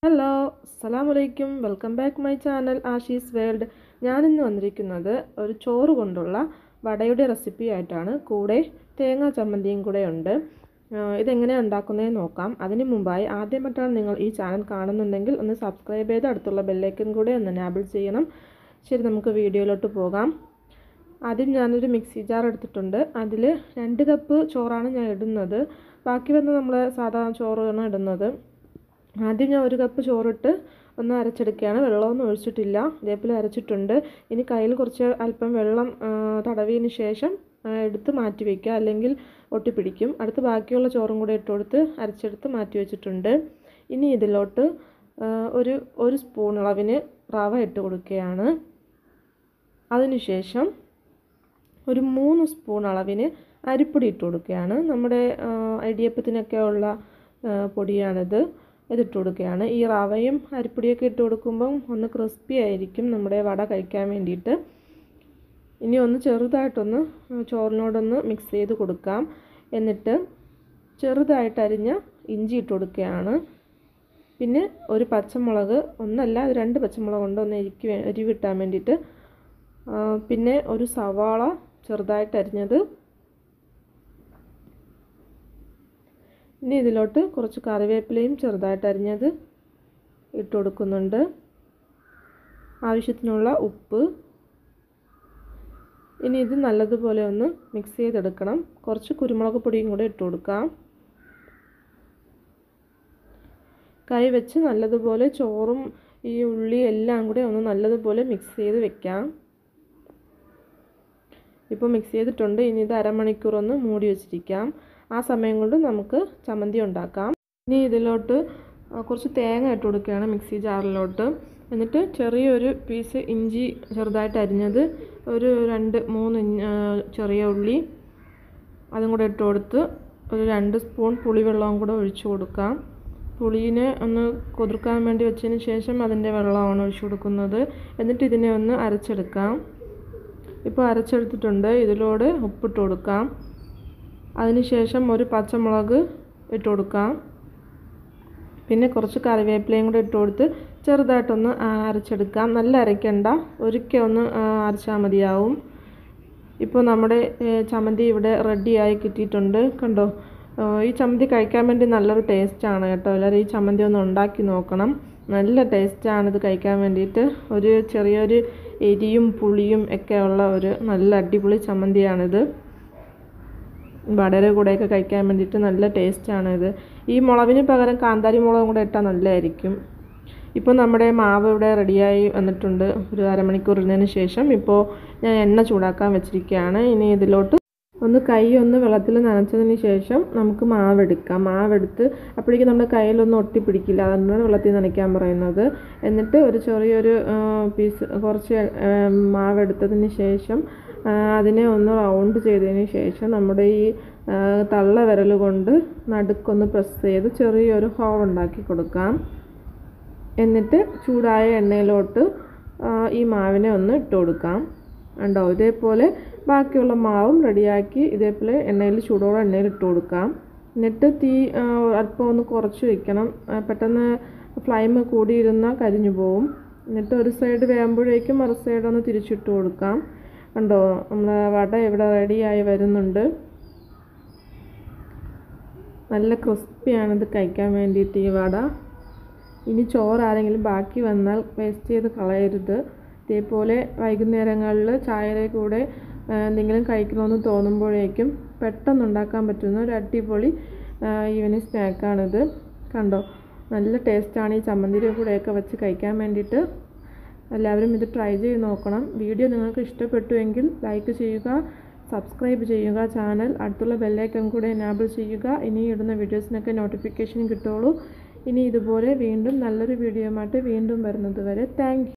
hello അസ്സലാമലൈക്കും welcome back my channel Ashi's world ഞാനിന്ന് വന്നിരിക്കുന്നത് ഒരു ചോറ് കൊണ്ടുള്ള വടയുടെ റെസിപ്പി ആയിട്ടാണ് കൂടെ തേങ്ങാ ചമ്മന്തിയും കൂടെ ഉണ്ട് ആഹ് ഇതെങ്ങനെയാണ് ഉണ്ടാക്കുന്നതെന്ന് നോക്കാം അതിന് മുമ്പായി ആദ്യമായിട്ടാണ് നിങ്ങൾ ഈ ചാനൽ കാണുന്നുണ്ടെങ്കിൽ ഒന്ന് സബ്സ്ക്രൈബ് ചെയ്ത് അടുത്തുള്ള ബെല്ലൈക്കൻ കൂടെ ഒന്ന് എനാബിൾ ചെയ്യണം ശരി നമുക്ക് വീഡിയോയിലോട്ട് പോകാം ആദ്യം ഞാനൊരു മിക്സി ജാർ എടുത്തിട്ടുണ്ട് അതിൽ രണ്ട് കപ്പ് ചോറാണ് ഞാൻ ഇടുന്നത് ബാക്കി വന്ന് നമ്മൾ സാധാ ചോറാണ് ഇടുന്നത് ആദ്യം ഞാൻ ഒരു കപ്പ് ചോറിട്ട് ഒന്ന് അരച്ചെടുക്കുകയാണ് വെള്ളമൊന്നും ഒഴിച്ചിട്ടില്ല ഇതേപോലെ അരച്ചിട്ടുണ്ട് ഇനി കയ്യിൽ കുറച്ച് അല്പം വെള്ളം തടവിയതിന് ശേഷം എടുത്ത് മാറ്റി വയ്ക്കുക അല്ലെങ്കിൽ ഒട്ടിപ്പിടിക്കും അടുത്ത് ബാക്കിയുള്ള ചോറും കൂടെ ഇട്ട് കൊടുത്ത് അരച്ചെടുത്ത് മാറ്റി വെച്ചിട്ടുണ്ട് ഇനി ഇതിലോട്ട് ഒരു ഒരു സ്പൂൺ അളവിന് റവ ഇട്ട് കൊടുക്കുകയാണ് അതിനുശേഷം ഒരു മൂന്ന് സ്പൂൺ അളവിന് അരിപ്പൊടി ഇട്ട് കൊടുക്കുകയാണ് നമ്മുടെ ഇടിയപ്പത്തിനൊക്കെ ഉള്ള പൊടിയാണിത് ഇതിട്ട് കൊടുക്കുകയാണ് ഈ റവയും അരിപ്പൊടിയൊക്കെ ഇട്ട് കൊടുക്കുമ്പം ഒന്ന് ക്രിസ്പി ആയിരിക്കും നമ്മുടെ വട കഴിക്കാൻ വേണ്ടിയിട്ട് ഇനി ഒന്ന് ചെറുതായിട്ടൊന്ന് ചോറിനോടൊന്ന് മിക്സ് ചെയ്ത് കൊടുക്കാം എന്നിട്ട് ചെറുതായിട്ട് അരിഞ്ഞ ഇഞ്ചി ഇട്ട് കൊടുക്കുകയാണ് പിന്നെ ഒരു പച്ചമുളക് ഒന്നല്ല രണ്ട് പച്ചമുളക് കൊണ്ട് ഒന്ന് എരിക്ക് എരിവിട്ടാൻ വേണ്ടിയിട്ട് പിന്നെ ഒരു സവാള ചെറുതായിട്ട് അരിഞ്ഞത് ഇനി ഇതിലോട്ട് കുറച്ച് കറിവേപ്പിലയും ചെറുതായിട്ട് അരിഞ്ഞത് ഇട്ട് കൊടുക്കുന്നുണ്ട് ആവശ്യത്തിനുള്ള ഉപ്പ് ഇനി ഇത് നല്ലതുപോലെ ഒന്ന് മിക്സ് ചെയ്തെടുക്കണം കുറച്ച് കുരുമുളക് പൊടിയും കൂടെ ഇട്ട് കൊടുക്കാം കൈ വെച്ച് നല്ലതുപോലെ ചോറും ഈ ഉള്ളി എല്ലാം കൂടെ ഒന്ന് നല്ലതുപോലെ മിക്സ് ചെയ്ത് വെക്കാം ഇപ്പോൾ മിക്സ് ചെയ്തിട്ടുണ്ട് ഇനി ഇത് അരമണിക്കൂർ ഒന്ന് മൂടി വെച്ചിരിക്കാം ആ സമയം കൊണ്ട് നമുക്ക് ചമ്മന്തി ഉണ്ടാക്കാം ഇനി ഇതിലോട്ട് കുറച്ച് തേങ്ങ ഇട്ട് കൊടുക്കുകയാണ് മിക്സി ജാറിലോട്ട് എന്നിട്ട് ചെറിയൊരു പീസ് ഇഞ്ചി ചെറുതായിട്ട് അരിഞ്ഞത് ഒരു രണ്ട് മൂന്ന് ചെറിയ ഉള്ളി അതും കൂടെ ഇട്ട് കൊടുത്ത് ഒരു രണ്ട് സ്പൂൺ പുളിവെള്ളവും കൂടെ ഒഴിച്ചു കൊടുക്കാം പുളിനെ ഒന്ന് കുതിർക്കാൻ വേണ്ടി വെച്ചതിന് ശേഷം അതിൻ്റെ വെള്ളമാണ് ഒഴിച്ചു കൊടുക്കുന്നത് എന്നിട്ട് ഇതിനെ ഒന്ന് അരച്ചെടുക്കാം ഇപ്പോൾ അരച്ചെടുത്തിട്ടുണ്ട് ഇതിലൂടെ ഉപ്പിട്ട് കൊടുക്കാം അതിനുശേഷം ഒരു പച്ചമുളക് ഇട്ട് കൊടുക്കാം പിന്നെ കുറച്ച് കറിവേപ്പിലയും കൂടെ ഇട്ട് കൊടുത്ത് ചെറുതായിട്ടൊന്ന് അരച്ചെടുക്കാം നല്ല അരയ്ക്കണ്ട ഒരിക്കൽ ഒന്ന് അരച്ചാൽ മതിയാവും ഇപ്പോൾ നമ്മുടെ ചമ്മന്തി ഇവിടെ റെഡിയായി കിട്ടിയിട്ടുണ്ട് കണ്ടോ ഈ ചമ്മന്തി കഴിക്കാൻ വേണ്ടി നല്ലൊരു ടേസ്റ്റാണ് കേട്ടോ എല്ലാവരും ഈ ചമ്മന്തി ഒന്ന് ഉണ്ടാക്കി നോക്കണം നല്ല ടേസ്റ്റാണ് ഇത് കഴിക്കാൻ വേണ്ടിയിട്ട് ഒരു ചെറിയൊരു എരിയും പുളിയും ഒക്കെ ഉള്ള ഒരു നല്ല അടിപൊളി ചമ്മന്തിയാണിത് വടയുടെ കൂടെയൊക്കെ കഴിക്കാൻ വേണ്ടിയിട്ട് നല്ല ടേസ്റ്റാണ് ഇത് ഈ മുളകിന് പകരം കാന്താരി മുളകും കൂടെ ഇട്ടാൽ നല്ലതായിരിക്കും ഇപ്പോൾ നമ്മുടെ മാവ് ഇവിടെ റെഡിയായി വന്നിട്ടുണ്ട് ഒരു അരമണിക്കൂർ ഇരുന്നതിന് ശേഷം ഇപ്പോൾ ഞാൻ എണ്ണ ചൂടാക്കാൻ വെച്ചിരിക്കുകയാണ് ഇനി ഇതിലോട്ട് ഒന്ന് കൈ ഒന്ന് വെള്ളത്തിൽ നനച്ചതിന് ശേഷം നമുക്ക് മാവെടുക്കാം മാവെടുത്ത് അപ്പോഴേക്കും നമ്മുടെ കയ്യിലൊന്നും ഒട്ടിപ്പിടിക്കില്ല അതുകൊണ്ടാണ് വെള്ളത്തിൽ നനയ്ക്കാൻ പറയുന്നത് എന്നിട്ട് ഒരു ചെറിയൊരു പീസ് കുറച്ച് മാവെടുത്തതിന് ശേഷം അതിനെ ഒന്ന് റൗണ്ട് ചെയ്തതിന് ശേഷം നമ്മുടെ ഈ തള്ള വിരൽ കൊണ്ട് നടുക്കൊന്ന് പ്രസ് ചെയ്ത് ചെറിയൊരു ഹോൾ ഉണ്ടാക്കി കൊടുക്കാം എന്നിട്ട് ചൂടായ എണ്ണയിലോട്ട് ഈ മാവിനെ ഒന്ന് ഇട്ട് കൊടുക്കാം ഉണ്ടോ ഇതേപോലെ ബാക്കിയുള്ള മാവും റെഡിയാക്കി ഇതേപോലെ എണ്ണയിൽ ചൂടോടെ എണ്ണയിൽ ഇട്ട് കൊടുക്കാം എന്നിട്ട് തീ അല്പം ഒന്ന് കുറച്ച് വയ്ക്കണം പെട്ടെന്ന് ഫ്ലെയിം കൂടിയിരുന്നാൽ കരിഞ്ഞു പോവും എന്നിട്ട് ഒരു സൈഡ് വേകുമ്പോഴേക്കും മറു സൈഡ് ഒന്ന് തിരിച്ചിട്ട് കൊടുക്കാം കണ്ടോ നമ്മൾ വട ഇവിടെ റെഡിയായി വരുന്നുണ്ട് നല്ല ക്രിസ്പിയാണ് ഇത് കഴിക്കാൻ വേണ്ടിയിട്ട് ഈ വട ഇനി ചോറ് ആരെങ്കിലും ബാക്കി വന്നാൽ വേസ്റ്റ് ചെയ്ത് കളയരുത് ഇതേപോലെ വൈകുന്നേരങ്ങളിൽ ചായയുടെ കൂടെ എന്തെങ്കിലും കഴിക്കണമെന്ന് തോന്നുമ്പോഴേക്കും പെട്ടെന്ന് ഉണ്ടാക്കാൻ പറ്റുന്ന ഒരു അടിപൊളി ഈവനിങ് സ്നാക്കാണിത് കണ്ടോ നല്ല ടേസ്റ്റാണ് ഈ ചമ്മന്തിയുടെ കൂടെയൊക്കെ വെച്ച് കഴിക്കാൻ വേണ്ടിയിട്ട് എല്ലാവരും ഇത് ട്രൈ ചെയ്ത് നോക്കണം വീഡിയോ നിങ്ങൾക്ക് ഇഷ്ടപ്പെട്ടുവെങ്കിൽ ലൈക്ക് ചെയ്യുക സബ്സ്ക്രൈബ് ചെയ്യുക ചാനൽ അടുത്തുള്ള ബെല്ലൈക്കൺ കൂടെ എനാബിൾ ചെയ്യുക ഇനി ഇടുന്ന വീഡിയോസിനൊക്കെ നോട്ടിഫിക്കേഷൻ കിട്ടുള്ളൂ ഇനി ഇതുപോലെ വീണ്ടും നല്ലൊരു വീഡിയോയുമായിട്ട് വീണ്ടും വരുന്നത് വരെ താങ്ക്